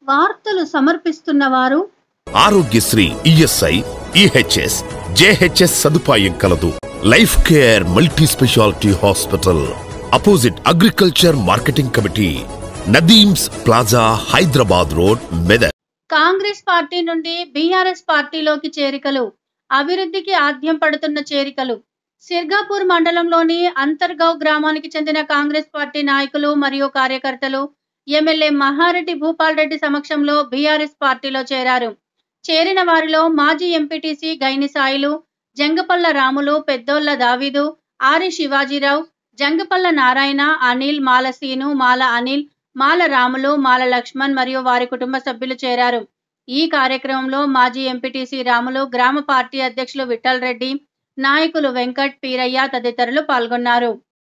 వార్తలు సమర్పిస్తున్న వారు ఆరోగ్యశ్రీ ఈఎస్ఐ ఈహెచ్ఎస్ జేహెచ్ఎస్ సదుపాయం కలదు life care multi speciality hospital opposite agriculture marketing committee Nadeem's plaza Hyderabad road Medak Congress party నుండి బీఆర్ఎస్ పార్టీలోకి చేరికలు అభివృద్ధికి ఆద్యం పడుతున్న చేరికలు సిర్గాపూర్ మండలంలోని అంతర్గావ్ గ్రామానికి చెందిన కాంగ్రెస్ పార్టీ నాయకులు మరియు కార్యకర్తలు ఎమ్మెల్యే మహారెడ్డి భూపాల్ రెడ్డి సమక్షంలో బీఆర్ఎస్ పార్టీలో చేరారు చేరిన వారిలో మాజీ ఎంపీటీసీ గైని సాయిలు జంగపల్ల రాములు పెద్దోళ్ల దావీదు ఆరి శివాజీరావు జంగపల్ల నారాయణ అనిల్ మాలసీను మాల అనిల్ మాల రాములు మాల లక్ష్మణ్ మరియు వారి కుటుంబ సభ్యులు చేరారు ఈ కార్యక్రమంలో మాజీ ఎంపీటీసీ రాములు గ్రామ పార్టీ అధ్యక్షులు విఠల్ రెడ్డి నాయకులు వెంకట్ పీరయ్య తదితరులు పాల్గొన్నారు